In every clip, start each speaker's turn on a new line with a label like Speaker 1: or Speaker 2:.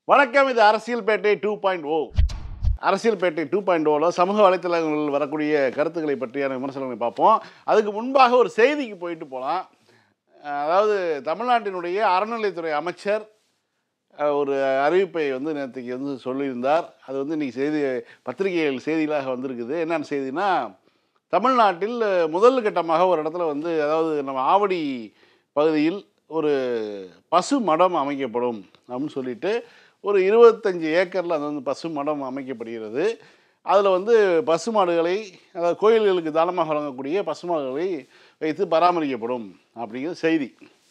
Speaker 1: வணக்கம் இது அரசியல் பேட்டை டூ பாயிண்ட் ஓ அரசியல் பேட்டை டூ பாயிண்ட் ஓவில் சமூக வலைத்தளங்களில் வரக்கூடிய கருத்துக்களை பற்றியான விமர்சனங்களை பார்ப்போம் அதுக்கு முன்பாக ஒரு செய்திக்கு போயிட்டு போகலாம் அதாவது தமிழ்நாட்டினுடைய அறநிலைத்துறை அமைச்சர் அஹ், ஒரு அறிவிப்பை வந்து நேற்றுக்கு வந்து சொல்லியிருந்தார் அது வந்து இன்றைக்கி செய்தி பத்திரிகைகள் செய்திகளாக வந்திருக்குது என்னென்ன செய்தினா தமிழ்நாட்டில் அஹ், முதல் கட்டமாக ஒரு இடத்துல வந்து அதாவது நம்ம ஆவடி பகுதியில் ஒரு பசு மடம் அமைக்கப்படும் அப்படின்னு சொல்லிட்டு ஒரு இருபத்தஞ்சி ஏக்கரில் அது வந்து பசு மடம் அமைக்கப்படுகிறது அதில் வந்து பசு மாடுகளை அதாவது கோயில்களுக்கு தானமாக வழங்கக்கூடிய பசு மாடுகளை வைத்து பராமரிக்கப்படும் அப்படிங்கிற செய்தி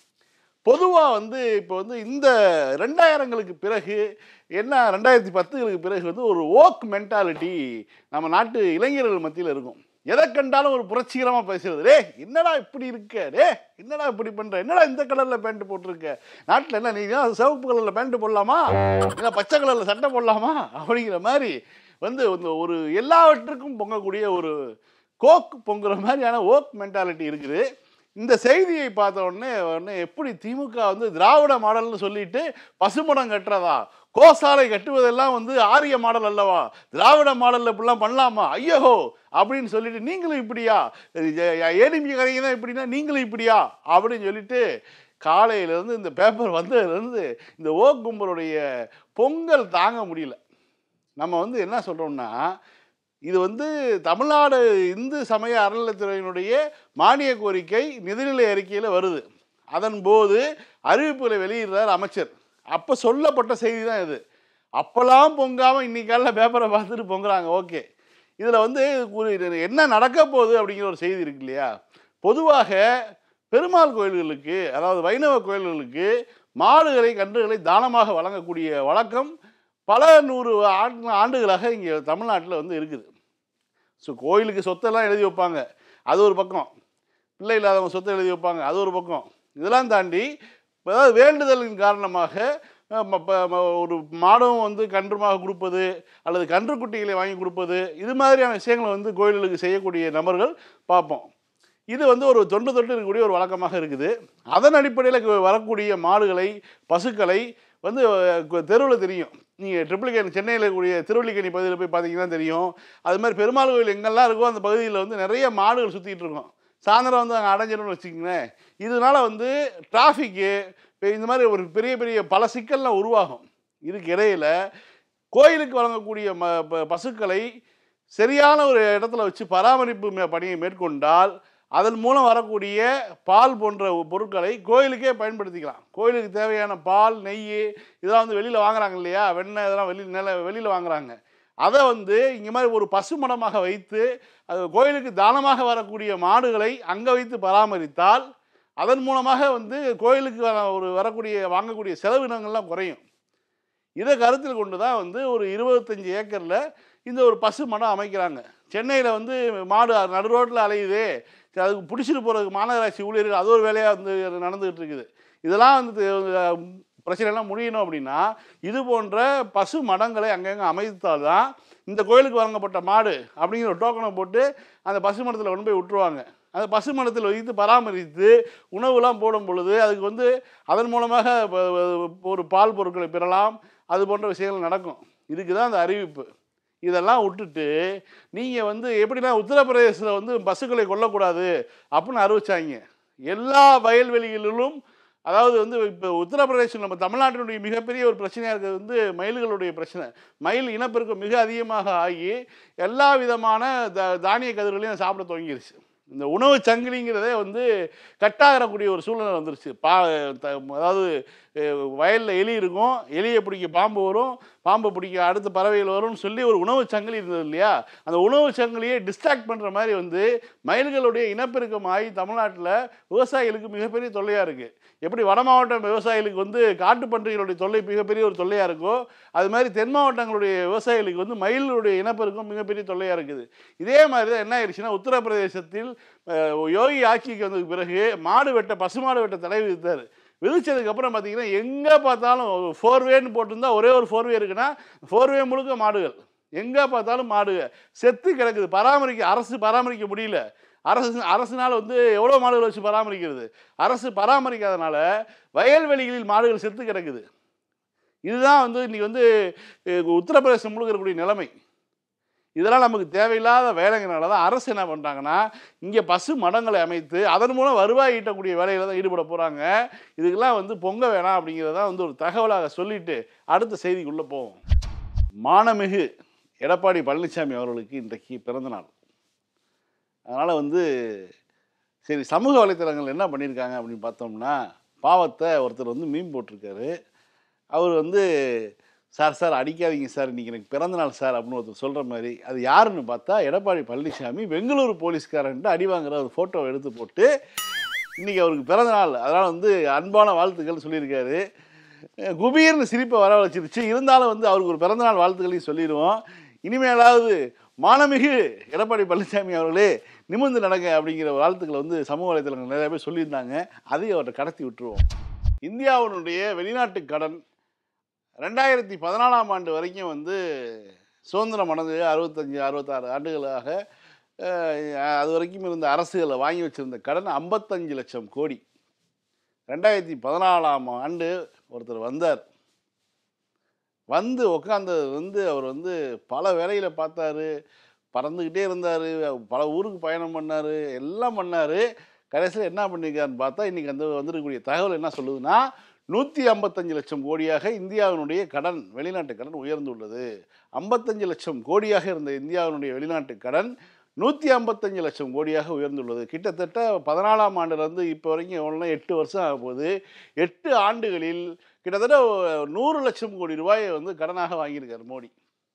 Speaker 1: பொதுவாக வந்து இப்போ வந்து இந்த ரெண்டாயிரங்களுக்கு பிறகு என்ன ரெண்டாயிரத்தி பத்துகளுக்கு பிறகு வந்து ஒரு ஓக் மென்டாலிட்டி நம்ம நாட்டு இளைஞர்கள் மத்தியில் இருக்கும் எதை கண்டாலும் ஒரு புரட்சிகரமாக பேசுறது டே என்னடா இப்படி இருக்க டே என்னடா இப்படி பண்ணுற என்னடா இந்த கலரில் பேண்ட் போட்டிருக்க நாட்டில் என்ன நீ ஏன் சிவப்பு கலரில் பேண்ட் போடலாமா இல்லை பச்சை கலரில் சட்டை போடலாமா அப்படிங்கிற மாதிரி வந்து இந்த ஒரு எல்லாவற்றுக்கும் பொங்கக்கூடிய ஒரு கோக் பொங்குற மாதிரியான ஓக் மென்டாலிட்டி இருக்குது இந்த செய்தியை பார்த்த உடனே உடனே எப்படி திமுக வந்து திராவிட மாடல்னு சொல்லிட்டு பசுமடம் கட்டுறதா கோசாலை கட்டுவதெல்லாம் வந்து ஆரிய மாடல் அல்லவா திராவிட மாடலில் இப்படிலாம் பண்ணலாமா ஐயோ அப்படின்னு சொல்லிட்டு நீங்களும் இப்படியா ஏடிபி கதைங்க தான் இப்படின்னா நீங்களும் இப்படியா அப்படின்னு சொல்லிட்டு காலையிலேருந்து இந்த பேப்பர் வந்ததுலேருந்து இந்த ஓ கும்பலுடைய பொங்கல் தாங்க முடியல நம்ம வந்து என்ன சொல்கிறோம்னா இது வந்து தமிழ்நாடு இந்து சமய அறநிலைத்துறையினுடைய மானிய கோரிக்கை நிதிநிலை அறிக்கையில் வருது அதன் போது அறிவிப்புகளை வெளியிடுறார் அமைச்சர் அப்போ சொல்லப்பட்ட செய்தி தான் இது அப்போல்லாம் பொங்காமல் இன்னைக்கு காலைல பேப்பரை பார்த்துட்டு பொங்குறாங்க ஓகே இதில் வந்து ஒரு இது என்ன நடக்க போகுது அப்படிங்கிற ஒரு செய்தி இருக்கு இல்லையா பொதுவாக பெருமாள் கோயில்களுக்கு அதாவது வைணவ கோயில்களுக்கு மாடுகளை கன்றுகளை தானமாக வழங்கக்கூடிய வழக்கம் பல நூறு ஆண்டு ஆண்டுகளாக இங்கே தமிழ்நாட்டில் வந்து இருக்குது ஸோ கோயிலுக்கு சொத்தெல்லாம் எழுதி வைப்பாங்க அது ஒரு பக்கம் பிள்ளை இல்லாதவங்க சொத்தை எழுதி வைப்பாங்க அது ஒரு பக்கம் இதெல்லாம் தாண்டி அதாவது வேண்டுதலின் காரணமாக அஹ், ம- ப- ம- ஒரு மாடும் வந்து கன்றுமாக கொடுப்பது அல்லது கன்றுக்குட்டிகளை வாங்கி கொடுப்பது இது மாதிரியான விஷயங்களை வந்து கோயில்களுக்கு செய்யக்கூடிய நபர்கள் பார்ப்போம் இது வந்து ஒரு தொன்று தொட்டு இருக்கக்கூடிய ஒரு வழக்கமாக இருக்குது அதன் அடிப்படையில் வரக்கூடிய மாடுகளை பசுக்களை வந்து தெருவில் தெரியும் நீங்கள் ட்ரிப்ளிகேன் சென்னையில் இருக்கக்கூடிய திருவள்ளிக்கணி பகுதியில் போய் பார்த்தீங்கன்னா தெரியும் அது மாதிரி பெருமாள் கோயில் எங்கெல்லாம் இருக்கோ அந்த பகுதியில் வந்து நிறைய மாடுகள் சுற்றிட்டு இருக்கும் சாயந்தரம் வந்து அங்கே அடைஞ்சிடும்னு வச்சுக்கோங்களேன் இதனால வந்து டிராஃபிக்கு இந்த மாதிரி ஒரு பெரிய பெரிய பல சிக்கல்லாம் உருவாகும் இதுக்கு இடையில் கோயிலுக்கு வழங்கக்கூடிய ம ப- பசுக்களை சரியான ஒரு இடத்துல வச்சு பராமரிப்பு மே- பணியை மேற்கொண்டால் அதன் மூலம் வரக்கூடிய பால் போன்ற பொருட்களை கோயிலுக்கே பயன்படுத்திக்கலாம் கோயிலுக்கு தேவையான பால் நெய் இதெல்லாம் வந்து வெளியில் வாங்குறாங்க இல்லையா வெண்ணெய் இதெல்லாம் வெளியில் நில வெளியில் வாங்குறாங்க அதை வந்து இங்கே மாதிரி ஒரு பசுமடமாக வைத்து அது கோயிலுக்கு தானமாக வரக்கூடிய மாடுகளை அங்கே வைத்து பராமரித்தால் அதன் மூலமாக வந்து கோயிலுக்கு வர- ஒரு வரக்கூடிய வாங்கக்கூடிய செலவினங்கள்லாம் குறையும் இதை கருத்தில் கொண்டு தான் வந்து ஒரு இருபத்தஞ்சி ஏக்கரில் இந்த ஒரு பசு மடம் அமைக்கிறாங்க சென்னையில் வந்து மாடு நடு ரோட்டில் அலையுது சரி, அதுக்கு பிடிச்சிட்டு போகிறதுக்கு மாநகராட்சி ஊழியர்கள் அது ஒரு வேலையாக வந்து நடந்துகிட்டு இருக்குது இதெல்லாம் வந்து அஹ், பிரச்சனைலாம் முடியணும் அப்படின்னா இது போன்ற பசு மடங்களை அங்கங்கே அமைத்தால் தான் இந்த கோயிலுக்கு வழங்கப்பட்ட மாடு அப்படிங்கிற ஒரு டோக்கனை போட்டு அந்த பசு மடத்தில் கொண்டு போய் விட்டுருவாங்க அந்த பசு மடத்தில் வைத்து பராமரித்து உணவுலாம் போடும் பொழுது அதுக்கு வந்து அதன் மூலமாக ப- ப- ஒரு பால் பொருட்களை பெறலாம் அது போன்ற விஷயங்கள் நடக்கும் இதுக்கு தான் அந்த அறிவிப்பு இதெல்லாம் விட்டுட்டு நீங்கள் வந்து எப்படின்னா உத்தரப்பிரதேசத்தில் வந்து பஸ்ஸுகளை கொல்லக்கூடாது அப்படின்னு அறிவிச்சாங்க எல்லா வயல்வெளிகளிலும் அதாவது வந்து இப்போ உத்தரப்பிரதேசம் நம்ம தமிழ்நாட்டினுடைய மிகப்பெரிய ஒரு பிரச்சனையாக இருக்கிறது வந்து மயில்களுடைய பிரச்சனை மயில் இனப்பெருக்கம் மிக அதிகமாக ஆகி எல்லா விதமான த தானிய கதிர்களையும் சாப்பிட துவங்கிருச்சு இந்த உணவு சங்கிலிங்கிறதே வந்து கட்டாகிறக்கூடிய ஒரு சூழ்நிலை வந்துருச்சு பா த- அதாவது வயலில் எலி இருக்கும் எலியை பிடிக்க பாம்பு வரும் பாம்பை பிடிக்க அடுத்த பறவைகள் வரும்னு சொல்லி ஒரு உணவு சங்கிலி இருந்தது இல்லையா அந்த உணவு சங்கிலியை டிஸ்ட்ராக்ட் பண்ணுற மாதிரி வந்து மயில்களுடைய இனப்பெருக்கம் ஆகி தமிழ்நாட்டில் விவசாயிகளுக்கு மிகப்பெரிய தொல்லையாக இருக்குது எப்படி வட மாவட்ட விவசாயிகளுக்கு வந்து காட்டு பன்றிகளுடைய தொல்லை மிகப்பெரிய ஒரு தொல்லையாக இருக்கோ அது மாதிரி தென் மாவட்டங்களுடைய விவசாயிகளுக்கு வந்து மயிலுடைய இனப்பெருக்கம் மிகப்பெரிய தொல்லையாக இருக்குது இதே மாதிரி தான் என்ன ஆயிடுச்சுன்னா உத்தரப்பிரதேசத்தில் அஹ், யோகி ஆட்சிக்கு வந்ததுக்கு பிறகு மாடு வெட்ட பசுமாடு வெட்ட தடை விதித்தார் விதிச்சதுக்கு அப்புறம் பார்த்தீங்கன்னா எங்கே பார்த்தாலும் ஃபோர்வேன்னு போட்டிருந்தா ஒரே ஒரு ஃபோர்வே இருக்குன்னா ஃபோர்வே முழுக்க மாடுகள் எங்கே பார்த்தாலும் மாடுக செத்து கிடக்குது பராமரிக்க அரசு பராமரிக்க முடியல அரசு அரசுனால் வந்து எவ்வளோ மாடுகள் வச்சு பராமரிக்கிறது அரசு பராமரிக்காதனால வயல்வெளிகளில் மாடுகள் செத்து கிடக்குது இதுதான் வந்து இன்னைக்கு வந்து அஹ், உத்தரப்பிரதேசம் முழுக்க இருக்கக்கூடிய நிலைமை இதெல்லாம் நமக்கு தேவையில்லாத வேலைங்கிறனால தான் அரசு என்ன பண்ணுறாங்கன்னா இங்கே பசு மடங்களை அமைத்து அதன் மூலம் வருவாய் ஈட்டக்கூடிய வேலையில் தான் ஈடுபட போகிறாங்க இதுக்கெல்லாம் வந்து பொங்க வேணாம் அப்படிங்கிறத வந்து ஒரு தகவலாக சொல்லிட்டு அடுத்த செய்திக்குள்ளே போவோம் மானமிகு எடப்பாடி பழனிசாமி அவர்களுக்கு இன்றைக்கு பிறந்த நாள் அதனால் வந்து சரி சமூக வலைத்தளங்கள் என்ன பண்ணியிருக்காங்க அப்படின்னு பார்த்தோம்னா பாவத்தை ஒருத்தர் வந்து மீன் போட்டிருக்காரு அவர் வந்து சார் சார் அடிக்காதீங்க சார் இன்றைக்கி எனக்கு பிறந்த நாள் சார் அப்படின்னு ஒருத்தர் சொல்கிற மாதிரி அது யாருன்னு பார்த்தா எடப்பாடி பழனிசாமி பெங்களூரு போலீஸ்காரன்ட்டு அடி வாங்குற ஒரு ஃபோட்டோவை எடுத்து போட்டு இன்றைக்கி அவருக்கு பிறந்த நாள் அதனால் வந்து அன்பான வாழ்த்துக்கள் சொல்லியிருக்காரு அஹ் குபீர்னு சிரிப்பை வரவழைச்சிருச்சு இருந்தாலும் வந்து அவருக்கு ஒரு பிறந்தநாள் வாழ்த்துக்களையும் சொல்லிடுவோம் இனிமேலாவது மானமிகு எடப்பாடி பழனிசாமி அவர்களே நிமிர்ந்து நடங்க அப்படிங்கிற வாழ்த்துக்களை வந்து சமூக வலைத்தளங்கள் நிறைய பேர் சொல்லியிருந்தாங்க அதையும் அவர்கிட்ட கடத்தி விட்டுருவோம் இந்தியாவினுடைய வெளிநாட்டு கடன் ரெண்டாயிரத்தி பதினாலாம் ஆண்டு வரைக்கும் வந்து சுதந்திரம் அடைஞ்சு அறுபத்தஞ்சு அறுபத்தாறு ஆண்டுகளாக அஹ், அது வரைக்கும் இருந்த அரசுகளை வாங்கி வச்சிருந்த கடன் ஐம்பத்தஞ்சு லட்சம் கோடி ரெண்டாயிரத்தி பதினாலாம் ஆண்டு ஒருத்தர் வந்தார் வந்து உட்காந்தது வந்து அவர் வந்து பல வேலையில் பார்த்தாரு பறந்துக்கிட்டே இருந்தார் பல ஊருக்கு பயணம் பண்ணார் எல்லாம் பண்ணார் கடைசியில் என்ன பண்ணியிருக்காருன்னு பார்த்தா இன்றைக்கி அந்த வந்திருக்கக்கூடிய தகவல் என்ன சொல்லுதுன்னா நூற்றி ஐம்பத்தஞ்சு லட்சம் கோடியாக இந்தியாவினுடைய கடன் வெளிநாட்டு கடன் உயர்ந்துள்ளது ஐம்பத்தஞ்சு லட்சம் கோடியாக இருந்த இந்தியாவினுடைய வெளிநாட்டு கடன் நூற்றி ஐம்பத்தஞ்சு லட்சம் கோடியாக உயர்ந்துள்ளது கிட்டத்தட்ட பதினாலாம் ஆண்டுலேருந்து இப்போ வரைக்கும் எவ்வளோ எட்டு வருஷம் ஆக போகுது எட்டு ஆண்டுகளில் கிட்டத்தட்ட நூறு லட்சம் கோடி ரூபாயை வந்து கடனாக வாங்கியிருக்காரு மோடி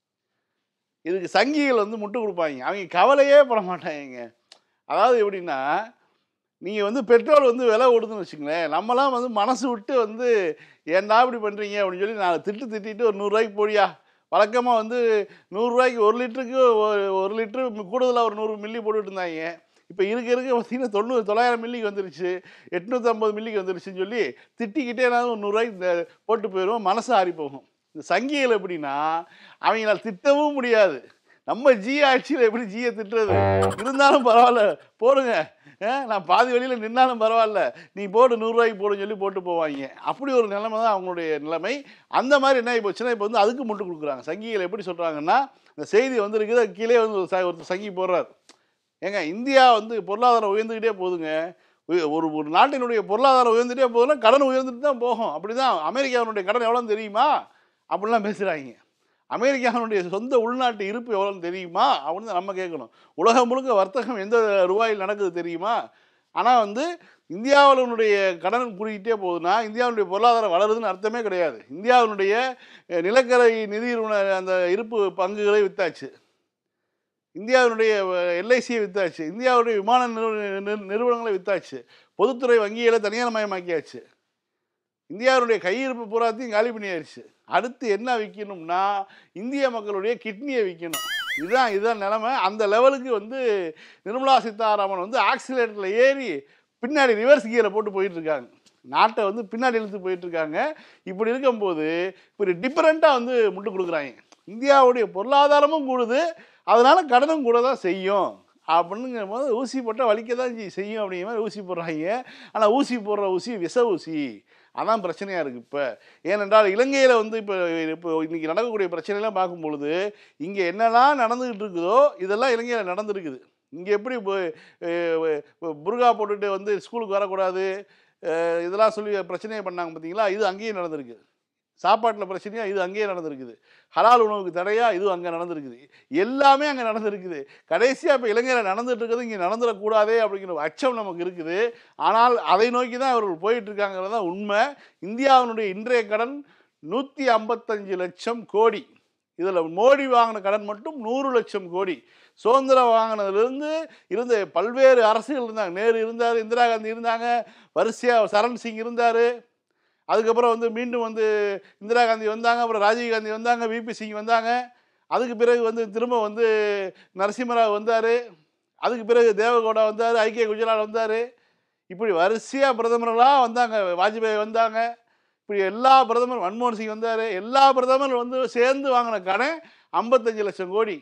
Speaker 1: இதுக்கு சங்கிகள் வந்து முட்டு கொடுப்பாங்க அவங்க கவலையே பட மாட்டாங்க அதாவது எப்படின்னா நீங்கள் வந்து பெட்ரோல் வந்து விலை கொடுத்துன்னு வச்சுங்களேன் நம்மலாம் வந்து மனசு விட்டு வந்து ஏன்டா இப்படி பண்ணுறீங்க அப்படின்னு சொல்லி நான் திட்டு திட்டிட்டு ஒரு நூறுரூவாய்க்கு போடியா வழக்கமாக வந்து நூறுரூவாய்க்கு ஒரு லிட்டருக்கு ஒரு ஒரு லிட்டரு கூடுதலாக ஒரு நூறு மில்லி போட்டுட்டு இருந்தாங்க இப்போ இருக்க இருக்க பார்த்தீங்கன்னா தொண்ணூறு தொள்ளாயிரம் மில்லிக்கு வந்துருச்சு எட்நூற்றம்பது மில்லிக்கு வந்துருச்சுன்னு சொல்லி திட்டிக்கிட்டே நான் ஒரு நூறுரூவாய்க்கு இந்த போட்டு போயிடுவோம் மனசு ஆறி போகும் இந்த சங்கிகள் எப்படின்னா அவங்களால திட்டவும் முடியாது நம்ம ஜி ஆட்சியில் எப்படி ஜியை திட்டுறது இருந்தாலும் பரவாயில்ல போடுங்க ஆ, நான் பாதி வழியில் நின்னாலும் பரவாயில்ல நீ போடு நூறுரூவாய்க்கு போடுன்னு சொல்லி போட்டு போவாங்க அப்படி ஒரு நிலைமை தான் அவங்களுடைய நிலைமை அந்த மாதிரி என்ன போச்சுன்னா இப்போ வந்து அதுக்கு முட்டு கொடுக்குறாங்க சங்கிகள் எப்படி சொல்கிறாங்கன்னா இந்த செய்தி வந்திருக்குது அது கீழே வந்து ஒரு ச- ஒருத்தர் சங்கி போடுறார் ஏங்க இந்தியா வந்து பொருளாதாரம் உயர்ந்துக்கிட்டே போகுதுங்க உய- ஒரு ஒரு நாட்டினுடைய பொருளாதாரம் உயர்ந்துட்டே போகுதுன்னா கடன் உயர்ந்துட்டு தான் போகும் அப்படி தான் அமெரிக்காவினுடைய கடன் எவ்வளோன்னு தெரியுமா அப்படிலாம் பேசுகிறாங்க அமெரிக்காவினுடைய சொந்த உள்நாட்டு இருப்பு எவ்வளோன்னு தெரியுமா அப்படின்னு தான் நம்ம கேட்கணும் உலகம் முழுக்க வர்த்தகம் எந்த ரூபாயில் நடக்குது தெரியுமா ஆனால் வந்து இந்தியாவினுடைய கடன் கூடிக்கிட்டே போகுதுன்னா இந்தியாவுடைய பொருளாதாரம் வளருதுன்னு அர்த்தமே கிடையாது இந்தியாவினுடைய அஹ், நிலக்கரை நிதி நிறுவன அந்த இருப்பு பங்குகளை வித்தாச்சு இந்தியாவினுடைய எல்ஐசியை வித்தாச்சு இந்தியாவுடைய விமான நிறுவன நிறு- நிறுவனங்களை வித்தாச்சு பொதுத்துறை வங்கிகளை தனியார் மயமாக்கியாச்சு இந்தியாவுடைய கையிருப்பு பூராத்தையும் காலி பண்ணியாச்சு அடுத்து என்ன விற்கணும்னா இந்திய மக்களுடைய கிட்னியை விற்கணும் இதுதான் இதுதான் நிலைமை அந்த லெவலுக்கு வந்து நிர்மலா சீதாராமன் வந்து ஆக்சிலேட்டரில் ஏறி பின்னாடி ரிவர்ஸ் கியரை போட்டு போயிட்டு இருக்காங்க நாட்டை வந்து பின்னாடி இழுத்து போயிட்டு இருக்காங்க இப்படி இருக்கும்போது இப்படி டிஃப்ரெண்ட்டாக வந்து முட்டு கொடுக்குறாங்க இந்தியாவுடைய பொருளாதாரமும் கூடுது அதனால கடனும் கூட தான் செய்யும் அப்படிங்கிற போது ஊசி போட்டால் வலிக்க தான் செய்~ செய்யும் அப்படிங்கிற மாதிரி ஊசி போடுறாங்க ஆனால் ஊசி போடுற ஊசி விஷ ஊசி அதான் பிரச்சனையாக இருக்குது இப்போ ஏனென்றால் இலங்கையில் வந்து இப்போ இப்போ இன்றைக்கி நடக்கக்கூடிய பிரச்சனைலாம் பார்க்கும் பொழுது இங்கே என்னெல்லாம் நடந்துக்கிட்டு இருக்குதோ இதெல்லாம் இலங்கையில் நடந்துருக்குது இங்கே எப்படி இப்போ அஹ், அஹ், புர்கா போட்டுட்டு வந்து ஸ்கூலுக்கு வரக்கூடாது அஹ், இதெல்லாம் சொல்லி பிரச்சனையை பண்ணாங்க பார்த்தீங்களா இது அங்கேயும் நடந்திருக்கு சாப்பாட்டில் பிரச்சனையா இது அங்கேயே நடந்திருக்குது ஹலால் உணவுக்கு தடையா இது அங்கே நடந்திருக்குது எல்லாமே அங்கே நடந்திருக்குது கடைசியாக இப்போ இலங்கையில் நடந்துட்டு இருக்கிறது இங்கே நடந்துடக்கூடாதே அப்படிங்கிற ஒரு அச்சம் நமக்கு இருக்குது ஆனால் அதை நோக்கி தான் அவர்கள் போயிட்டு இருக்காங்கிறது தான் உண்மை இந்தியாவினுடைய இன்றைய கடன் நூற்றி ஐம்பத்தஞ்சு லட்சம் கோடி இதில் மோடி வாங்கின கடன் மட்டும் நூறு லட்சம் கோடி சுதந்திரம் வாங்கினதுலேருந்து இருந்த பல்வேறு அரசுகள் இருந்தாங்க நேரு இருந்தார் இந்திரா காந்தி இருந்தாங்க வரிசையாக சரண் சிங் இருந்தார் அதுக்கப்புறம் வந்து மீண்டும் வந்து இந்திரா காந்தி வந்தாங்க அப்புறம் ராஜீவ் காந்தி வந்தாங்க விபி சிங் வந்தாங்க அதுக்கு பிறகு வந்து திரும்ப வந்து நரசிம்மராவ் வந்தார் அதுக்கு பிறகு தேவகவுடா வந்தார் ஐக்கிய குஜராத் வந்தார் இப்படி வரிசையாக பிரதமர்களாக வந்தாங்க வாஜ்பாய் வந்தாங்க இப்படி எல்லா பிரதமர் மன்மோகன் சிங் வந்தார் எல்லா பிரதமர் வந்து சேர்ந்து வாங்கின கடன் ஐம்பத்தஞ்சு லட்சம் crore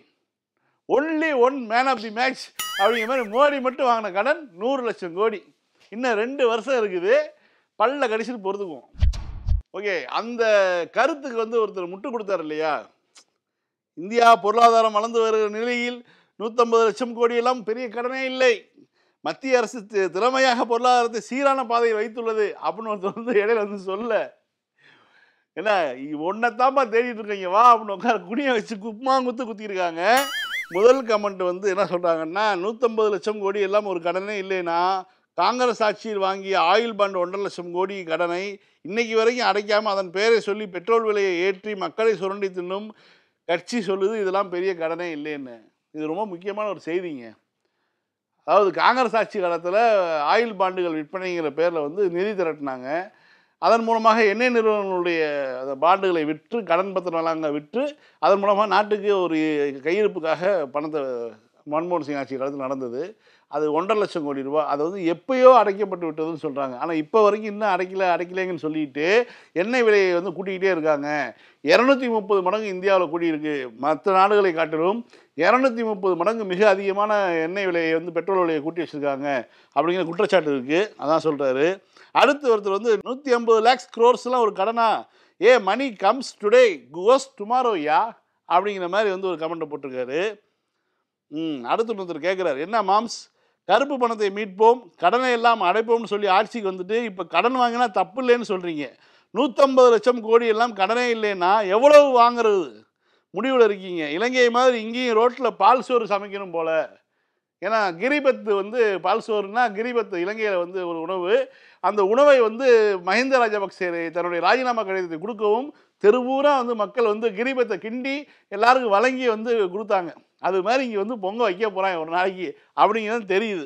Speaker 1: only one man of the match அப்படிங்கிற மாதிரி மோடி மட்டும் வாங்கின கடன் நூறு லட்சம் கோடி இன்னும் ரெண்டு வருஷம் இருக்குது பல்ல கடிச்சிட்டு பொறுத்துக்குவோம் ஓகே அந்த கருத்துக்கு வந்து ஒருத்தர் முட்டு கொடுத்தார் இல்லையா இந்தியா பொருளாதாரம் வளர்ந்து வருகிற நிலையில் நூற்றம்பது லட்சம் கோடியெல்லாம் பெரிய கடனே இல்லை மத்திய அரசு தி- திறமையாக பொருளாதாரத்தை சீரான பாதையில் வைத்துள்ளது அப்படின்னு ஒருத்தர் வந்து இடையில வந்து சொல்ல என்ன ஒன்னத்தாப்பா தேடிட்டு இருக்கீங்க வா அப்படின்னு உட்கார குனிய வச்சு குப்மாங்குத்து குத்திருக்காங்க முதல் கமெண்ட் வந்து என்ன சொல்றாங்கன்னா நூற்றம்பது லட்சம் கோடி எல்லாம் ஒரு கடனே இல்லைன்னா காங்கிரஸ் ஆட்சியில் வாங்கிய ஆயில் பாண்ட் ஒன்றரை லட்சம் கோடி கடனை இன்னைக்கு வரைக்கும் அடைக்காம அதன் பெயரை சொல்லி பெட்ரோல் விலையை ஏற்றி மக்களை சுரண்டி தின்னும் கட்சி சொல்லுது இதெல்லாம் பெரிய கடனே இல்லைன்னு இது ரொம்ப முக்கியமான ஒரு செய்திங்க அதாவது காங்கிரஸ் ஆட்சி காலத்தில் ஆயில் பாண்டுகள் விற்பனைங்கிற பேரில் வந்து நிதி திரட்டினாங்க அதன் மூலமாக எண்ணெய் நிறுவனங்களுடைய அந்த பாண்டுகளை விற்று கடன் பத்திரங்களாங்க விற்று அதன் மூலமாக நாட்டுக்கு ஒரு கையிருப்புக்காக பணத்தை மன்மோகன் சிங் ஆட்சி காலத்தில் நடந்தது அது ஒன்றரை லட்சம் கோடி ரூபா அது வந்து எப்பயோ அடைக்கப்பட்டு விட்டதுன்னு சொல்கிறாங்க ஆனால் இப்போ வரைக்கும் இன்னும் அடைக்கல அடைக்கலைங்கன்னு சொல்லிட்டு எண்ணெய் விலையை வந்து கூட்டிக்கிட்டே இருக்காங்க இரநூத்தி முப்பது மடங்கு இந்தியாவில் கூடியிருக்கு மற்ற நாடுகளை காட்டிலும் இரநூத்தி முப்பது மடங்கு மிக அதிகமான எண்ணெய் விலையை வந்து பெட்ரோல் விலையை கூட்டி வச்சுருக்காங்க அப்படிங்கிற குற்றச்சாட்டு இருக்குது அதான் சொல்கிறாரு அடுத்து ஒருத்தர் வந்து நூற்றி ஐம்பது லேக்ஸ் க்ரோர்ஸ்லாம் ஒரு கடனா a money comes today goes tomorrow யா அப்படிங்கிற மாதிரி வந்து ஒரு கமெண்ட்டை போட்டிருக்காரு ம் அடுத்து ஒருத்தர் கேட்குறாரு என்ன மாம்ஸ் கருப்பு பணத்தை மீட்போம் கடனை எல்லாம் அடைப்போம்னு சொல்லி ஆட்சிக்கு வந்துட்டு இப்போ கடன் வாங்கினா தப்பு இல்லைன்னு சொல்கிறீங்க நூற்றம்பது லட்சம் கோடி எல்லாம் கடனே இல்லைன்னா எவ்வளவு வாங்குறது முடிவில் இருக்கீங்க இலங்கை மாதிரி இங்கேயும் ரோட்டில் பால் சோறு சமைக்கணும் போல ஏன்னா கிரிபத்து வந்து பால் சோறுனா கிரிபத்து இலங்கையில் வந்து ஒரு உணவு அந்த உணவை வந்து மஹிந்த ராஜபக்சே தன்னுடைய ராஜினாமா கடிதத்தை கொடுக்கவும் தெருவூரா வந்து மக்கள் வந்து கிரிபத்தை கிண்டி எல்லாருக்கும் வழங்கி வந்து கொடுத்தாங்க அது மாதிரி இங்கே வந்து பொங்க வைக்க போகிறாங்க ஒரு நாளைக்கு அப்படிங்கிறது தெரியுது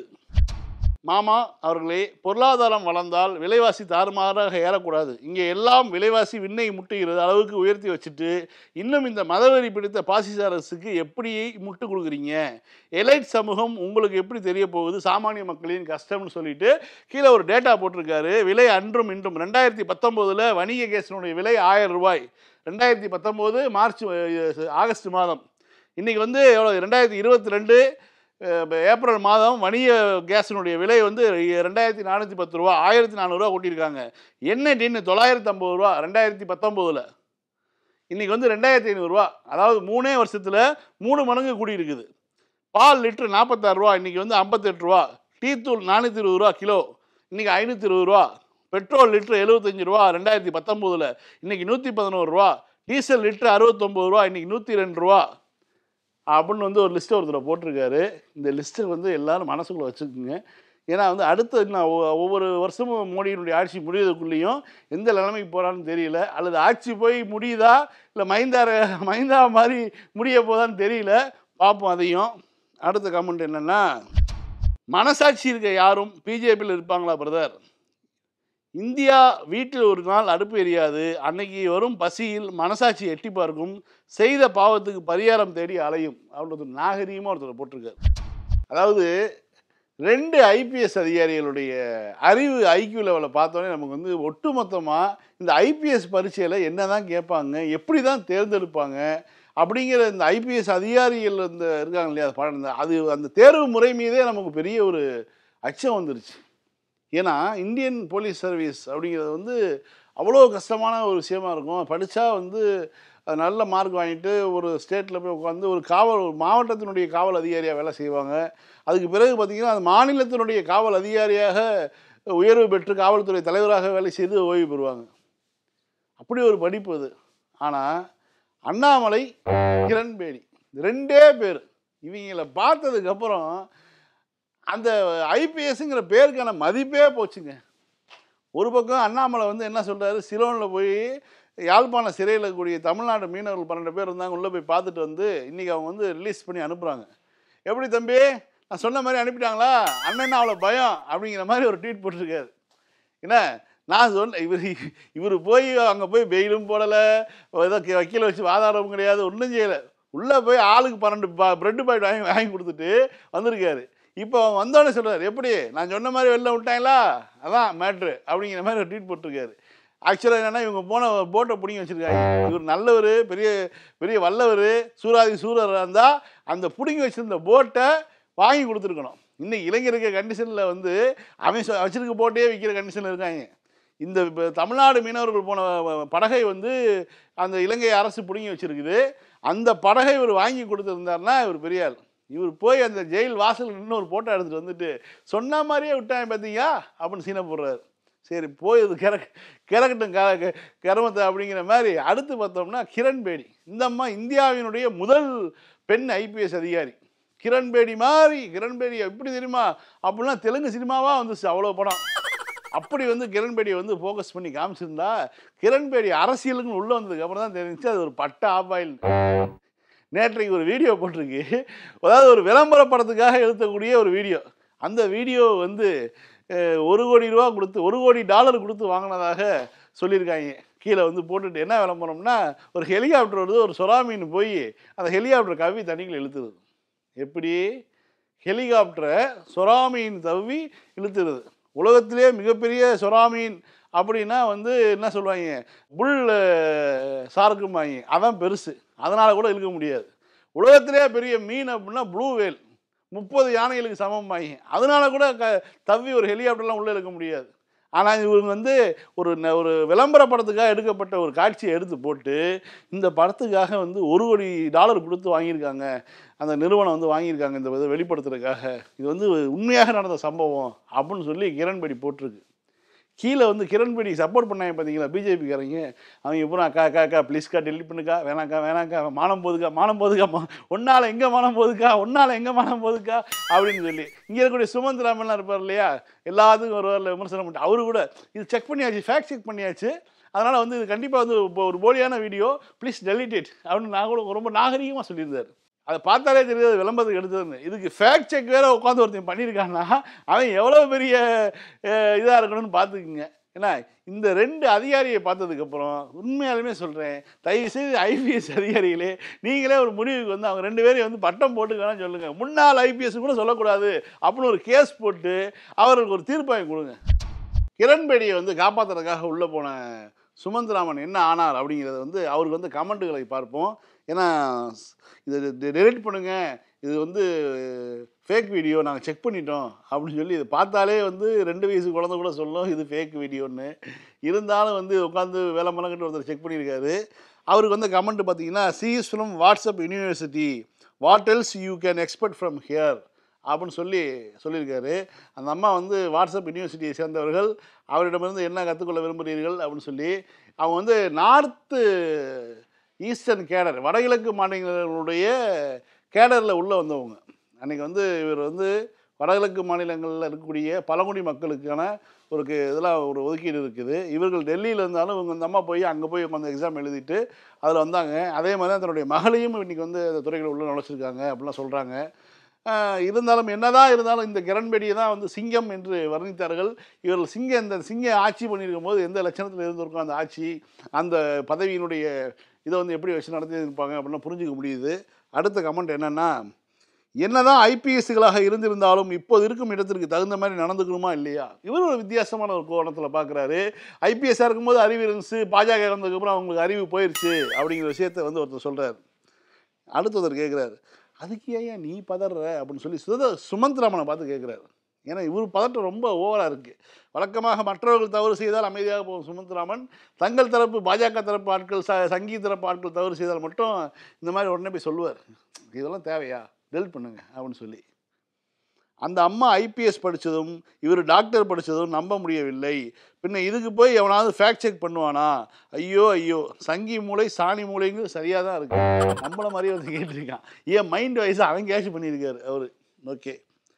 Speaker 1: மாமா அவர்களே பொருளாதாரம் வளர்ந்தால் விலைவாசி தாறுமாறாக ஏறக்கூடாது இங்கே எல்லாம் விலைவாசி விண்ணை முட்டுகிறது அளவுக்கு உயர்த்தி வச்சுட்டு இன்னும் இந்த மதவெறி பிடித்த பாசிச அரசுக்கு எப்படி முட்டு கொடுக்குறீங்க எலைட் சமூகம் உங்களுக்கு எப்படி தெரிய போகுது சாமானிய மக்களின் கஷ்டம்னு சொல்லிட்டு கீழே ஒரு டேட்டா போட்டிருக்காரு விலை அன்றும் இன்றும் ரெண்டாயிரத்தி பத்தொம்போதில் வணிக கேஸினுடைய விலை ஆயிரம் ரூபாய் ரெண்டாயிரத்தி பத்தொம்போது மார்ச் அஹ், ஆகஸ்ட் மாதம் இன்றைக்கி வந்து எவ்வளோ ரெண்டாயிரத்தி இருபத்தி ரெண்டு ஏப்ரல் மாதம் வணிக கேஸினுடைய விலை வந்து ரெண்டாயிரத்தி நானூற்றி பத்து ரூபா ஆயிரத்தி நானூறுரூவா கூட்டியிருக்காங்க எண்ணெய் டின்னு தொள்ளாயிரத்தி ஐம்பது ரூபா ரெண்டாயிரத்தி பத்தொம்போதில் இன்றைக்கி வந்து ரெண்டாயிரத்தி ஐநூறுரூவா அதாவது மூணே வருஷத்தில் மூணு மடங்கு கூடியிருக்குது பால் லிட்டரு நாற்பத்தாறு ரூபா இன்றைக்கி வந்து ஐம்பத்தெட்டு ரூபா டீ தூள் நானூற்றி இருபது ரூபா கிலோ இன்றைக்கி ஐநூற்றி இருபது ரூபா பெட்ரோல் லிட்டரு எழுபத்தஞ்சு ரூபா ரெண்டாயிரத்தி பத்தொம்போதில் இன்றைக்கி நூற்றி பதினோரு ரூபா டீசல் லிட்டரு அறுபத்தொம்போது ரூபா இன்றைக்கி நூற்றி ரெண்டு ரூபா அப்படின்னு வந்து ஒரு லிஸ்ட்டை ஒருத்தர் போட்டிருக்காரு இந்த லிஸ்ட்டை வந்து எல்லாரும் மனசுக்குள்ளே வச்சுக்கோங்க ஏன்னா வந்து அடுத்த இன்னும் ஒ- ஒவ்வொரு வருஷமும் மோடியினுடைய ஆட்சி முடியறதுக்குள்ளேயும் எந்த நிலைமைக்கு போகிறான்னு தெரியல அல்லது ஆட்சி போய் முடியுதா இல்லை மைந்தார மைந்தா மாதிரி முடிய போதான்னு தெரியல பார்ப்போம் அதையும் அடுத்த கமெண்ட் என்னென்னா மனசாட்சி இருக்க யாரும் பிஜேபியில் இருப்பாங்களா பிரதர் இந்தியா வீட்டில் ஒரு நாள் அடுப்பு எரியாது அன்னைக்கு வரும் பசியில் மனசாட்சி எட்டி பார்க்கும் செய்த பாவத்துக்கு பரிகாரம் தேடி அலையும் அப்படின்னு ஒரு நாகரீகமாக ஒருத்தர் போட்டிருக்காரு அதாவது ரெண்டு ஐபிஎஸ் அதிகாரிகளுடைய அறிவு ஐக்கியூ லெவலை பார்த்தோன்னே நமக்கு வந்து ஒட்டுமொத்தமாக இந்த ஐபிஎஸ் பரீட்சையில் என்ன தான் கேட்பாங்க எப்படி தான் தேர்ந்தெடுப்பாங்க அப்படிங்கிற இந்த ஐபிஎஸ் அதிகாரிகள் இந்த இருக்காங்க இல்லையா அது படம் இந்த- அது அந்த தேர்வு முறை மீதே நமக்கு பெரிய ஒரு அச்சம் வந்துருச்சு ஏன்னா இந்தியன் போலீஸ் சர்வீஸ் அப்படிங்கிறது வந்து அவ்வளோ கஷ்டமான ஒரு விஷயமா இருக்கும் படித்தா வந்து அது நல்ல மார்க் வாங்கிட்டு ஒரு ஸ்டேட்டில் போய் உட்காந்து ஒரு காவல் ஒரு மாவட்டத்தினுடைய காவல் அதிகாரியாக வேலை செய்வாங்க அதுக்கு பிறகு பார்த்திங்கன்னா அது மாநிலத்தினுடைய காவல் அதிகாரியாக உயர்வு பெற்று காவல்துறை தலைவராக வேலை செய்து ஓய்வு பெறுவாங்க அப்படி ஒரு படிப்பு அது ஆனால் அண்ணாமலை கிரண்பேடி ரெண்டே பேர் இவங்களை பார்த்ததுக்கப்புறம் அந்த ஐபிஎஸ்ங்கிற பேருக்கான மதிப்பே போச்சுங்க ஒரு பக்கம் அண்ணாமலை வந்து என்ன சொல்றாரு சிலோனில் போய் யாழ்ப்பாண சிறையில் இருக்கக்கூடிய தமிழ்நாடு மீனவர்கள் பன்னெண்டு பேர் இருந்தாங்க உள்ளே போய் பார்த்துட்டு வந்து இன்றைக்கி அவங்க வந்து ரிலீஸ் பண்ணி அனுப்புகிறாங்க எப்படி தம்பி நான் சொன்ன மாதிரி அனுப்பிட்டாங்களா அண்ணன் அவ்வளோ பயம் அப்படிங்கிற மாதிரி ஒரு ட்வீட் போட்டிருக்காரு என்ன நான் சொன்ன இவர் இவர் போய் அங்கே போய் பெயிலும் போடலை ஏதோ கி- வக்கீல வச்சு வாதாடவும் கிடையாது ஒன்றும் செய்யலை உள்ளே போய் ஆளுக்கு பன்னெண்டு பா பிரெட் பாக்கெட் வாங்கி வாங்கி கொடுத்துட்டு வந்திருக்காரு இப்போ அவன் வந்தோடனே சொல்றாரு எப்படி நான் சொன்ன மாதிரி வெளில விட்டாங்களா அதான் மேட்ரு அப்படிங்கிற மாதிரி ஒரு ட்வீட் போட்டிருக்காரு ஆக்சுவலாக என்னன்னா இவங்க போன போட்டை பிடிங்கி வச்சிருக்காங்க இவர் நல்லவர் பெரிய பெரிய வல்லவர் சூராதி சூரராக இருந்தால் அந்த பிடுங்கி வச்சிருந்த போட்டை வாங்கி கொடுத்துருக்கணும் இன்னைக்கு இளைஞர் இருக்க கண்டிஷனில் வந்து அவன் சொ- வச்சிருக்க போட்டே விற்கிற கண்டிஷனில் இருக்காங்க இந்த இப்ப தமிழ்நாடு மீனவர்கள் போன அஹ், படகை வந்து அந்த இலங்கை அரசு பிடுங்கி வச்சிருக்குது அந்த படகை இவர் வாங்கி கொடுத்துருந்தாருன்னா இவர் பெரிய ஆள் இவர் போய் அந்த ஜெயில் வாசல் நின்று ஒரு ஃபோட்டோ எடுத்துட்டு வந்துட்டு சொன்ன மாதிரியே விட்டான் பார்த்தீங்க அப்படின்னு சீனை போடுறாரு சரி போய் இது கிறக் கிறக்கட்டும் க க- கருமத்தை அப்படிங்கிற மாதிரி அடுத்து பார்த்தோம்னா கிரண் பேடி இந்த அம்மா இந்தியாவினுடைய முதல் பெண் ஐபிஎஸ் அதிகாரி கிரண் பேடி மாதிரி கிரண் பேடி எப்படி தெரியுமா அப்படிலாம் தெலுங்கு சினிமாவாக வந்துச்சு அவ்வளோ படம் அப்படி வந்து கிரண் பேடியை வந்து ஃபோக்கஸ் பண்ணி காமிச்சிருந்தா கிரண் பேடி அரசியலுக்கு உள்ளே வந்ததுக்கு அப்புறம் தான் தெரிஞ்சுச்சு அது ஒரு பட்ட ஆப்பாயில் நேற்றைக்கு ஒரு வீடியோ போட்டிருக்கு அதாவது ஒரு விளம்பர படத்துக்காக எடுத்தக்கூடிய ஒரு வீடியோ அந்த வீடியோ வந்து அஹ், ஒரு கோடி ரூபா கொடுத்து ஒரு கோடி டாலர் கொடுத்து வாங்கினதாக சொல்லியிருக்காங்க கீழே வந்து போட்டுட்டு என்ன விளம்பரம்னா ஒரு ஹெலிகாப்டர் வருது ஒரு சொராமீன் போய் அந்த ஹெலிகாப்டர் கவி தண்ணிக்குள்ள இழுத்துருது எப்படி ஹெலிகாப்டரை சொராமீன் தவ்வி இழுத்துருது உலகத்திலே மிகப்பெரிய சொராமீன் அப்படின்னா வந்து என்ன சொல்லுவாங்க புல் சார்க்குமாங்க அதான் பெருசு அதனால் கூட இழுக்க முடியாது உலகத்திலே பெரிய மீன் அப்படின்னா ப்ளூ வேல் முப்பது யானைகளுக்கு சமமாகி அதனால கூட க தவ்வி ஒரு ஹெலிகாப்டர்லாம் உள்ளே இழுக்க முடியாது ஆனால் இவங்க வந்து ஒரு ந- ஒரு விளம்பர படத்துக்காக எடுக்கப்பட்ட ஒரு காட்சியை எடுத்து போட்டு இந்த படத்துக்காக வந்து ஒரு கோடி டாலர் கொடுத்து வாங்கியிருக்காங்க அந்த நிறுவனம் வந்து வாங்கியிருக்காங்க இந்த இதை வெளிப்படுத்துறதுக்காக இது வந்து உண்மையாக நடந்த சம்பவம் அப்படின்னு சொல்லி கிரண்பேடி போட்டிருக்கு கீழே வந்து கிரண்பேடி சப்போர்ட் பண்ணாங்க பார்த்தீங்களா பிஜேபிக்காரங்க அவங்க பூரா அக்கா அக்கா அக்கா ப்ளீஸ்க்கா டெலிட் பண்ணுக்கா வேணாக்கா வேணாக்கா மானம் போதுக்கா மானம் போதுக்கா மா ஒன்னால எங்கே மானம் போதுக்கா ஒன்னால எங்கே மானம் போதுக்கா அப்படின்னு சொல்லி இங்கே இருக்கக்கூடிய சுமந்த் ராமன்லாம் இருப்பார் இல்லையா எல்லாத்துக்கும் வருவார்ல விமர்சனம் பண்ணிட்டு அவரு கூட இது செக் பண்ணியாச்சு ஃபேக்ட் செக் பண்ணியாச்சு அதனால் வந்து இது கண்டிப்பாக வந்து இப்போ ஒரு போலியான வீடியோ ப்ளீஸ் டெலிட் இட் அப்படின்னு நான் கூட ரொம்ப நாகரிகமாக சொல்லியிருந்தார் அதை பார்த்தாலே தெரியாது விளம்பரத்துக்கு எடுத்ததுன்னு இதுக்கு ஃபேக்ட் செக் வேற உட்காந்து ஒருத்தன் பண்ணியிருக்கான்னா அவன் எவ்வளோ பெரிய இதாக இருக்கணும்னு பார்த்துக்குங்க ஏன்னா இந்த ரெண்டு அதிகாரியை பார்த்ததுக்கப்புறம் உண்மையாலுமே சொல்கிறேன் தயவுசெய்து ஐபிஎஸ் அதிகாரிகளே நீங்களே ஒரு முடிவுக்கு வந்து அவங்க ரெண்டு பேரையும் வந்து பட்டம் போட்டுக்கலாம் சொல்லுங்கள் முன்னாள் ஐபிஎஸ் கூட சொல்லக்கூடாது அப்படின்னு ஒரு கேஸ் போட்டு அவர்களுக்கு ஒரு தீர்ப்பாயம் கொடுங்க கிரண்பேடியை வந்து காப்பாற்றுறதுக்காக உள்ளே போன சுமந்த்ராமன் என்ன ஆனார் அப்படிங்கிறத வந்து அவருக்கு வந்து கமெண்ட்டுகளை பார்ப்போம் ஏன்னா இது டெலிட் பண்ணுங்க இது வந்து ஃபேக் வீடியோ நாங்கள் செக் பண்ணிட்டோம் அப்படின்னு சொல்லி இதை பார்த்தாலே வந்து ரெண்டு வயசு குழந்தை கூட சொல்லும் இது ஃபேக் வீடியோன்னு இருந்தாலும் வந்து உட்காந்து வேலை மலங்கிட்டு ஒருத்தர் செக் பண்ணியிருக்காரு அவருக்கு வந்து கமெண்ட் பார்த்தீங்கன்னா சிஇஸ் from WhatsApp university what else you can expect from here அப்படின்னு சொல்லி சொல்லியிருக்காரு அந்த அம்மா வந்து வாட்ஸ்அப் யூனிவர்சிட்டியை சேர்ந்தவர்கள் அவரிடமிருந்து என்ன கற்றுக்கொள்ள விரும்புகிறீர்கள் அப்படின்னு சொல்லி அவங்க வந்து நார்த்து ஈஸ்டர்ன் கேடர் வடகிழக்கு மாநிலங்களுடைய கேடரில் உள்ளே வந்தவங்க அன்றைக்கி வந்து இவர் வந்து வடகிழக்கு மாநிலங்களில் இருக்கக்கூடிய பழங்குடி மக்களுக்கான ஒரு கு- இதெல்லாம் ஒரு ஒதுக்கீடு இருக்குது இவர்கள் டெல்லியில் இருந்தாலும் இவங்க இந்த அம்மா போய் அங்கே போய் உட்காந்து எக்ஸாம் எழுதிட்டு அதில் வந்தாங்க அதே மாதிரி தான் தன்னுடைய மகளையும் இன்றைக்கி வந்து அந்த துறைகளை உள்ள நுழைச்சிருக்காங்க அப்படிலாம் சொல்கிறாங்க ஆஹ் இருந்தாலும் என்னதான் இருந்தாலும் இந்த கிரண்பேடியை தான் வந்து சிங்கம் என்று வர்ணித்தார்கள் இவர்கள் சிங்கம் இந்த சிங்க ஆட்சி பண்ணியிருக்கும் போது எந்த லட்சணத்தில் இருந்திருக்கும் அந்த ஆட்சி அந்த பதவியினுடைய இதை வந்து எப்படி வச்சு நடத்தியிருப்பாங்க அப்படிலாம் புரிஞ்சுக்க முடியுது அடுத்த கமெண்ட் என்னன்னா என்னதான் ஐபிஎஸ்களாக இருந்திருந்தாலும் இப்போது இருக்கும் இடத்திற்கு தகுந்த மாதிரி நடந்துக்கணுமா இல்லையா இவர் ஒரு வித்தியாசமான ஒரு கோணத்தில் பார்க்குறாரு ஐபிஎஸ்ஸாக இருக்கும்போது அறிவு இருந்துச்சு பாஜக வந்ததுக்கப்புறம் அவங்களுக்கு அறிவு போயிடுச்சு அப்படிங்கிற விஷயத்த வந்து ஒருத்தர் சொல்கிறார் அடுத்தவர் கேட்குறாரு அதுக்கு ஏன் நீ பதற அப்படின்னு சொல்லி சுத சுமந்த்ராமனை பார்த்து கேட்குறாரு ஏன்னா இவர் பதட்டம் ரொம்ப ஓவராக இருக்குது வழக்கமாக மற்றவர்கள் தவறு செய்தால் அமைதியாக போகும் சுமந்த்ராமன் தங்கள் தரப்பு பாஜக தரப்பு ஆட்கள் ச சங்கி தரப்பு ஆட்கள் தவறு செய்தால் மட்டும் இந்த மாதிரி உடனே போய் சொல்லுவார் இதெல்லாம் தேவையா டெல் பண்ணுங்க அப்படின்னு சொல்லி அந்த அம்மா ஐபிஎஸ் படித்ததும் இவர் டாக்டர் படித்ததும் நம்ப முடியவில்லை பின்ன இதுக்கு போய் எவனாவது ஃபேக்ட் செக் பண்ணுவானா ஐயோ ஐயோ சங்கி மூளை சாணி மூளைங்கிறது சரியாக தான் இருக்கு நம்மள மாதிரியே வந்து கேட்டிருக்கான் ஏன் மைண்ட் வைஸாக அவன் கேஷ் பண்ணியிருக்காரு அவர் ஓகே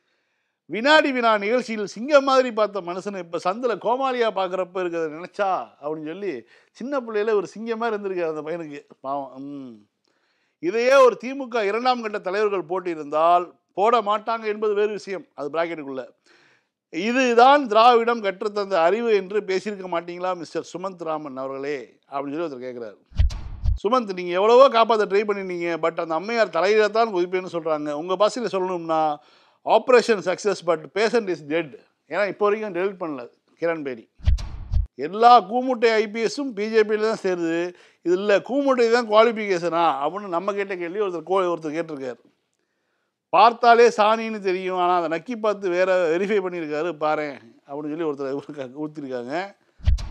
Speaker 1: வினாடி வினா நிகழ்ச்சியில் சிங்கம் மாதிரி பார்த்த மனுஷனை இப்போ சந்தில் கோமாளியாக பார்க்குறப்ப இருக்கிறத நினச்சா அப்படின்னு சொல்லி சின்ன பிள்ளையில ஒரு சிங்கம் மாதிரி இருந்திருக்காரு அந்த பையனுக்கு பாவம் ம் இதையே ஒரு திமுக இரண்டாம் கட்ட தலைவர்கள் போட்டியிருந்தால் போட மாட்டாங்க என்பது வேறு விஷயம் அது பிராக்கெட்டுக்குள்ள இதுதான் திராவிடம் கற்றுத்தந்த அறிவு என்று பேசியிருக்க மாட்டீங்களா மிஸ்டர் சுமந்த் ராமன் அவர்களே அப்படின்னு சொல்லி ஒருத்தர் கேட்குறாரு சுமந்த் நீங்கள் எவ்வளவோ காப்பாற்ற ட்ரை பண்ணினீங்க பட் அந்த அம்மையார் தலையில தான் குதிப்பேன்னு சொல்கிறாங்க உங்கள் பாஷையில் சொல்லணும்னா operation success but patient is dead ஏன்னா இப்போ வரைக்கும் டெலிட் பண்ணல கிரண் பேடி எல்லா கூமுட்டை ஐபிஎஸும் பிஜேபியில் தான் சேருது இது இல்லை கூமுட்டை தான் குவாலிஃபிகேஷனா அப்படின்னு நம்ம கேட்ட கேள்வி ஒருத்தர் கோ ஒருத்தர் கேட்டிருக்காரு பார்த்தாலே சாணின்னு தெரியும் ஆனால் அதை நக்கி பார்த்து வேற வெரிஃபை பண்ணியிருக்காரு பாரேன் அப்படின்னு சொல்லி ஒருத்தர் ஊற்றிருக்காங்க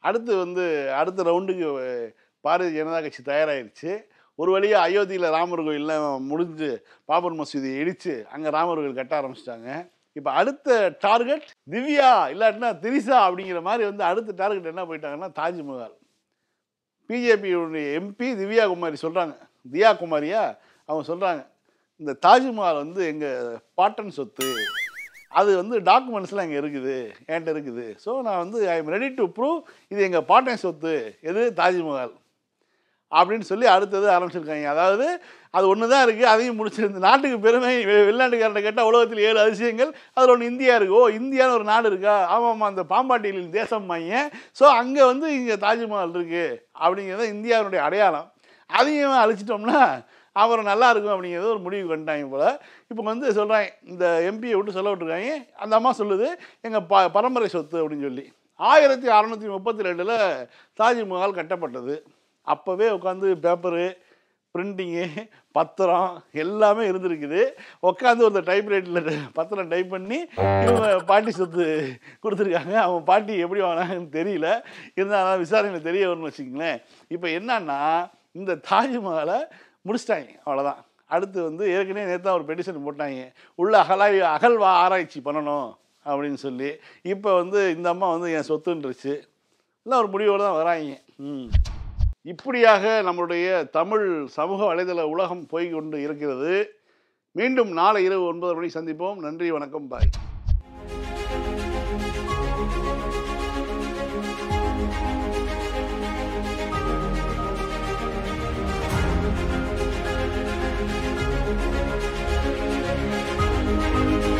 Speaker 1: அடுத்து வந்து அடுத்த ரவுண்டுக்கு பாரதிய ஜனதா கட்சி தயாராகிருச்சு ஒரு வழியாக அயோத்தியில் ராமர் கோயில்லாம் முடிஞ்சு பாபர் மசூதியை இடித்து அங்கே ராமர் கோயில் கட்ட ஆரம்பிச்சிட்டாங்க இப்போ அடுத்த டார்கெட் திவ்யா இல்லாட்டினா திரிசா அப்படிங்கிற மாதிரி வந்து அடுத்த டார்கெட் என்ன போயிட்டாங்கன்னா தாஜ்மஹால் பிஜேபியுடைய எம்பி திவ்யா குமாரி சொல்கிறாங்க தியா குமாரியா அவங்க சொல்கிறாங்க இந்த தாஜ்மஹால் வந்து எங்கள் பாட்டன் சொத்து அது வந்து டாக்குமெண்ட்ஸ்லாம் இங்கே இருக்குது என்கிட்ட இருக்குது ஸோ நான் வந்து I am ready to prove இது எங்கள் பாட்டன் சொத்து எது தாஜ்மஹால் அப்படின்னு சொல்லி அடுத்தது ஆரம்பிச்சிருக்காங்க அதாவது அது ஒன்று தான் இருக்குது அதையும் முடிச்சிருந்து நாட்டுக்கு பெருமை வெ- வெளிநாட்டுக்காரனை கேட்டால் உலகத்தில் ஏழு அதிசயங்கள் அதில் ஒன்று இந்தியா இருக்கு ஓ இந்தியான்னு ஒரு நாடு இருக்கா ஆமாம்மா அந்த பாம்பாட்டிகளின் தேசம் மையன் ஸோ அங்கே வந்து இங்கே தாஜ்மஹால் இருக்குது அப்படிங்கிறது இந்தியாவினுடைய அடையாளம் அதையும் அழிச்சிட்டோம்னா அப்புறம் நல்லா இருக்கும் அப்படிங்கிறது ஒரு முடிவு பண்ணிட்டாங்க போல் இப்போ வந்து சொல்கிறாங்க இந்த எம்பியை விட்டு சொல்ல விட்டுருக்காங்க அந்த அம்மா சொல்லுது எங்கள் ப பரம்பரை சொத்து அப்படின்னு சொல்லி ஆயிரத்தி அறநூற்றி முப்பத்தி ரெண்டில் தாஜ்மஹால் கட்டப்பட்டது அப்போவே உட்காந்து பேப்பரு பிரிண்டிங்கு பத்திரம் எல்லாமே இருந்திருக்குது உட்காந்து ஒரு டைப்ரைட்டில் பத்திரம் டைப் பண்ணி இவங்க பாட்டி சொத்து கொடுத்துருக்காங்க அவங்க பாட்டி எப்படி வாங்கினாங்கன்னு தெரியல இருந்தாலும் விசாரணையில் தெரிய வரும்னு வச்சுக்கங்களேன் இப்போ என்னன்னா இந்த தாஜ்மஹாலை முடிச்சிட்டாங்க அவ்வளோதான் அடுத்து வந்து ஏற்கனவே நேற்று ஒரு பெட்டிஷன் போட்டாங்க உள்ள அகலாய் அகழ்வா ஆராய்ச்சி பண்ணணும் அப்படின்னு சொல்லி இப்போ வந்து இந்த அம்மா வந்து என் சொத்துன்றுச்சு எல்லாம் ஒரு முடிவோடு தான் வராங்க ம் இப்படியாக நம்மளுடைய தமிழ் சமூக வலைதள உலகம் போய் கொண்டு இருக்கிறது மீண்டும் நாளை இரவு ஒன்பது மணி சந்திப்போம் நன்றி வணக்கம் பாய்
Speaker 2: Thank you.